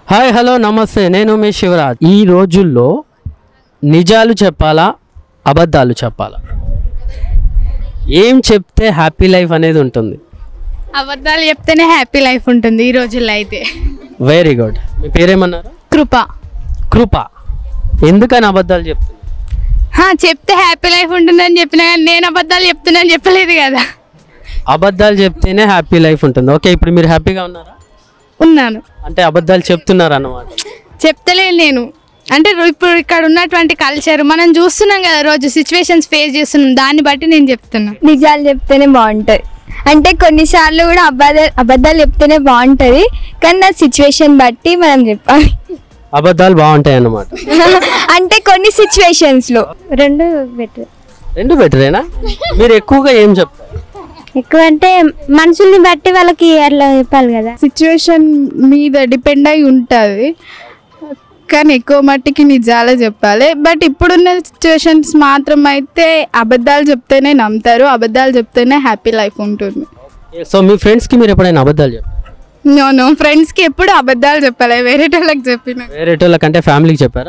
hi hello నమస్తే నేను మీ శివరాజ్ ఈ రోజుల్లో నిజాలు చెప్పాలా అబద్ధాలు చెప్పాలా ఏం చెప్తే హ్యాపీ లైఫ్ అనేది ఉంటుంది అబద్ధాలు చెప్తేనే హ్యాపీ లైఫ్ ఉంటుంది ఈ రోజుల్లో అయితే వెరీ గుడ్ మీ పేరేమన్నారు కృప కృప ఎందుకని అబద్ధాలు చెప్తున్నారు హా, చెప్తే హ్యాపీ లైఫ్ ఉంటుందని చెప్పినా కానీ నేను అబద్ధాలు చెప్తున్నాను చెప్పలేదు కదా అబద్ధాలు చెప్తేనే హ్యాపీ లైఫ్ ఉంటుంది ఓకే ఇప్పుడు మీరు హ్యాపీగా ఉన్నారా ఉన్నాను అంటే అబద్ధాలు చెప్తున్నారు అన్నమాట చెప్తలేను నేను అంటే ఇప్పుడు ఇక్కడ ఉన్నటువంటి కల్చర్ మనం చూస్తున్నాం కదా రోజు సిచ్యువేషన్స్ ఫేస్ చేస్తున్నాం దాన్ని బట్టి నేను చెప్తున్నా నిజాలు చెప్తేనే బాగుంటుంది అంటే కొన్నిసార్లు కూడా అబద్ధాలు అబద్ధాలు చెప్తేనే బాగుంటుంది కానీ నా సిచ్యువేషన్ బట్టి మనం చెప్పాలి అబద్ధాలు బాగుంటాయి అన్నమాట అంటే కొన్ని సిచ్యువేషన్స్లో రెండు బెటర్ రెండు బెటరేనా మీరు ఎక్కువగా ఏం చెప్తారు ఎక్కువ అంటే మనుషుల్ని బట్టి వాళ్ళకి అట్లా చెప్పాలి కదా సిచ్యువేషన్ మీద డిపెండ్ అయి ఉంటుంది కానీ ఎక్కువ మట్టికి నిజాలే చెప్పాలి బట్ ఇప్పుడున్న సిచ్యువేషన్స్ మాత్రం అయితే అబద్ధాలు చెప్తేనే నమ్ముతారు అబద్ధాలు చెప్తేనే హ్యాపీ లైఫ్ ఉంటుంది సో మీ ఫ్రెండ్స్కి మీరు ఎప్పుడైనా అబద్ధాలు చెప్పారు నో నో ఫ్రెండ్స్కి ఎప్పుడు అబద్ధాలు చెప్పాలి వేరే వాళ్ళకి చెప్పిన వేరే వాళ్ళకంటే ఫ్యామిలీకి చెప్పారా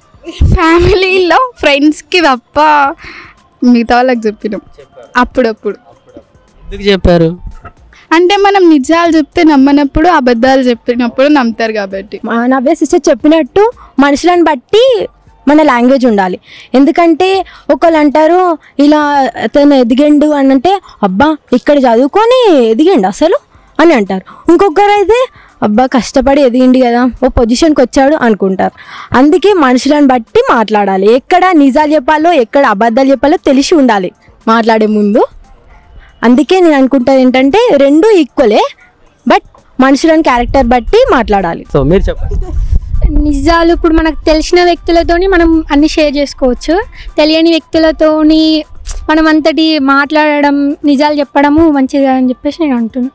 ఫ్యామిలీలో ఫ్రెండ్స్కి తప్ప మిగతా వాళ్ళకి చెప్పినాం అప్పుడప్పుడు ఎందుకు చెప్పారు అంటే మనం నిజాలు చెప్తే నమ్మనప్పుడు అబద్ధాలు చెప్పినప్పుడు నమ్ముతారు కాబట్టి మా నవ్య సిస్టర్ చెప్పినట్టు మనుషులను బట్టి మన లాంగ్వేజ్ ఉండాలి ఎందుకంటే ఒకళ్ళు అంటారు ఇలా అతను ఎదిగిండు అని అంటే అబ్బా ఇక్కడ చదువుకొని ఎదిగిండు అసలు అని అంటారు ఇంకొకరు అయితే అబ్బా కష్టపడి ఎదిగిండు కదా ఓ పొజిషన్కి వచ్చాడు అనుకుంటారు అందుకే మనుషులను బట్టి మాట్లాడాలి ఎక్కడ నిజాలు చెప్పాలో ఎక్కడ అబద్ధాలు చెప్పాలో తెలిసి ఉండాలి మాట్లాడే ముందు అందుకే నేను అనుకుంటాను ఏంటంటే రెండు ఈక్వలే బట్ మనుషులను క్యారెక్టర్ బట్టి మాట్లాడాలి సో మీరు చెప్పండి నిజాలు ఇప్పుడు మనకు తెలిసిన వ్యక్తులతోని మనం అన్ని షేర్ చేసుకోవచ్చు తెలియని వ్యక్తులతోని మనం అంతటి మాట్లాడడం నిజాలు చెప్పడము మంచిది అని చెప్పేసి నేను అంటున్నాను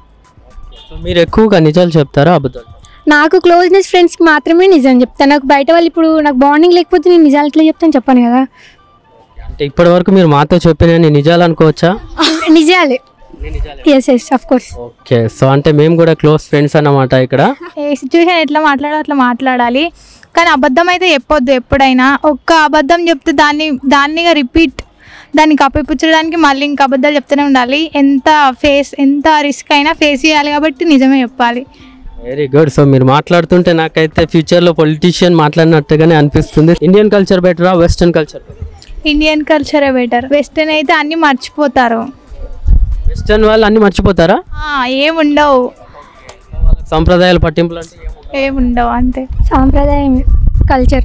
సో మీరు ఎక్కువగా నిజాలు చెప్తారా అబద్ధాలు నాకు క్లోజ్నెస్ ఫ్రెండ్స్కి మాత్రమే నిజం చెప్తాను నాకు బయట వాళ్ళు ఇప్పుడు నాకు బాండింగ్ లేకపోతే నేను నిజాలు ఎట్లా చెప్తాను చెప్పాను కదా అంటే ఇప్పటి వరకు మీరు మాతో చెప్పిన నిజాలు అనుకోవచ్చా నిజాలే yes yes of course okay so అంటే మేము కూడా క్లోజ్ ఫ్రెండ్స్ అన్నమాట ఇక్కడ ఏ సిచ్యువేషన్ ఎట్లా మాట్లాడో అట్లా మాట్లాడాలి కానీ అబద్ధం అయితే చెప్పొద్దు ఎప్పుడైనా ఒక్క అబద్ధం చెప్తే దాన్ని దాన్ని రిపీట్ దాన్ని కప్పిపుచ్చడానికి మళ్ళీ ఇంకా అబద్ధాలు చెప్తూనే ఉండాలి ఎంత ఫేస్ ఎంత రిస్క్ అయినా ఫేస్ చేయాలి కాబట్టి నిజమే చెప్పాలి వెరీ గుడ్ సో మీరు మాట్లాడుతుంటే నాకైతే ఫ్యూచర్లో పొలిటీషియన్ మాట్లాడినట్టుగానే అనిపిస్తుంది ఇండియన్ కల్చర్ బెటరా వెస్టర్న్ కల్చర్ ఇండియన్ కల్చరే బెటర్ వెస్టర్న్ అయితే అన్నీ మర్చిపోతారు వెస్టర్న్ వాళ్ళు అన్ని మర్చిపోతారా ఆ, ఏముండవు వాళ్ళకి సంప్రదాయాలు పట్టింపులు అంటే ఏముండవు అంతే సాంప్రదాయం కల్చర్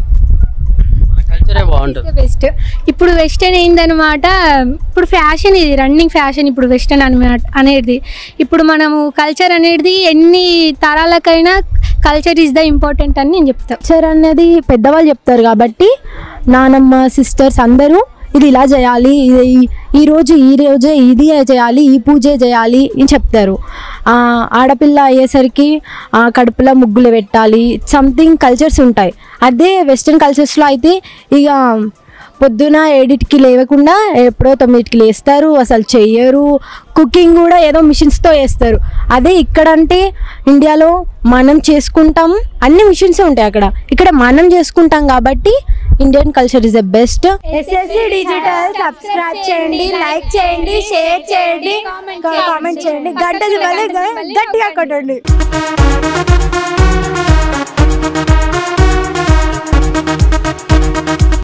మన కల్చరే బాగుంటుంది బెస్ట్ ఇప్పుడు వెస్టర్న్ ఏందనమాట ఇప్పుడు ఫ్యాషన్ ఇది రన్నింగ్ ఫ్యాషన్ ఇప్పుడు వెస్టర్న్ అనమాట అనేది ఇప్పుడు మనము కల్చర్ అనేది ఎన్ని తరాలకైనా కల్చర్ ఈజ్ ద ఇంపార్టెంట్ అని నేను చెప్తాను కల్చర్ అనేది పెద్దవాళ్ళు చెప్తారు కాబట్టి నానమ్మ సిస్టర్స్ అందరూ ఇది ఇలా చేయాలి ఇది ఈ- ఈ రోజు ఈ రోజే ఇది చేయాలి ఈ పూజే చేయాలి అని చెప్తారు ఆ, ఆడపిల్ల అయ్యేసరికి ఆ, కడుపులో ముగ్గులు పెట్టాలి సంథింగ్ కల్చర్స్ ఉంటాయి అదే వెస్ట్రన్ కల్చర్స్లో అయితే ఇక పొద్దున ఏడిటికి లేవకుండా ఎప్పుడో తొమ్మిదికి లేస్తారు అసలు చెయ్యరు కుకింగ్ కూడా ఏదో మిషన్స్తో చేస్తారు అదే ఇక్కడంటే ఇండియాలో మనం చేసుకుంటాం అన్ని మిషన్స్ ఉంటాయి అక్కడ ఇక్కడ మనం చేసుకుంటాం కాబట్టి Indian culture is the best SSC digital subscribe చేయండి లైక్ చేయండి షేర్ చేయండి కామెంట్ చేయండి గంట గట్టిగా కొట్టండి